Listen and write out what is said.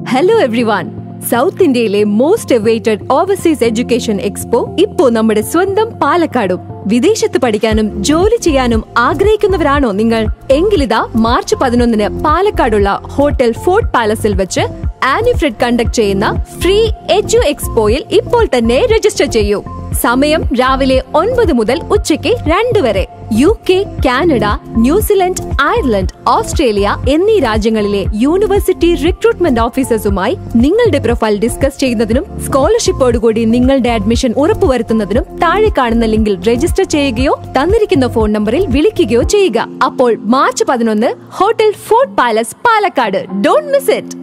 hello everyone south ഇന്ത്യയിലെ most awaited overseas education expo ഇപ്പോ നമ്മുടെ സ്വന്തം പാലക്കാടും വിദേശത്ത് പഠിക്കാനും ജോലി ചെയ്യാനും ആഗ്രഹിക്കുന്നവരാണോ നിങ്ങൾ എങ്കിലിതാ മാർച്ച് പതിനൊന്നിന് പാലക്കാടുള്ള ഹോട്ടൽ ഫോർട്ട് പാലസിൽ വെച്ച് ആനിഫ്രെഡ് കണ്ടക്ട് ചെയ്യുന്ന ഫ്രീ എഡ്യു എക്സ്പോയിൽ ഇപ്പോൾ തന്നെ രജിസ്റ്റർ ചെയ്യൂ സമയം രാവിലെ ഒൻപത് മുതൽ ഉച്ചയ്ക്ക് രണ്ട് വരെ U K Canada New Zealand Ireland Australia എന്നീ രാജ്യങ്ങളിലെ യൂണിവേഴ്സിറ്റി റിക്രൂട്ട്മെന്റ് ഓഫീസേഴ്സുമായി നിങ്ങളുടെ പ്രൊഫൈൽ ഡിസ്കസ് ചെയ്യുന്നതിനും സ്കോളർഷിപ്പോടുകൂടി നിങ്ങളുടെ അഡ്മിഷൻ ഉറപ്പുവരുത്തുന്നതിനും താഴെ കാണുന്ന ലിങ്കിൽ രജിസ്റ്റർ ചെയ്യുകയോ തന്നിരിക്കുന്ന ഫോൺ നമ്പറിൽ വിളിക്കുകയോ ചെയ്യുക അപ്പോൾ മാർച്ച് പതിനൊന്ന് Hotel Fort Palace Palakkad don't miss it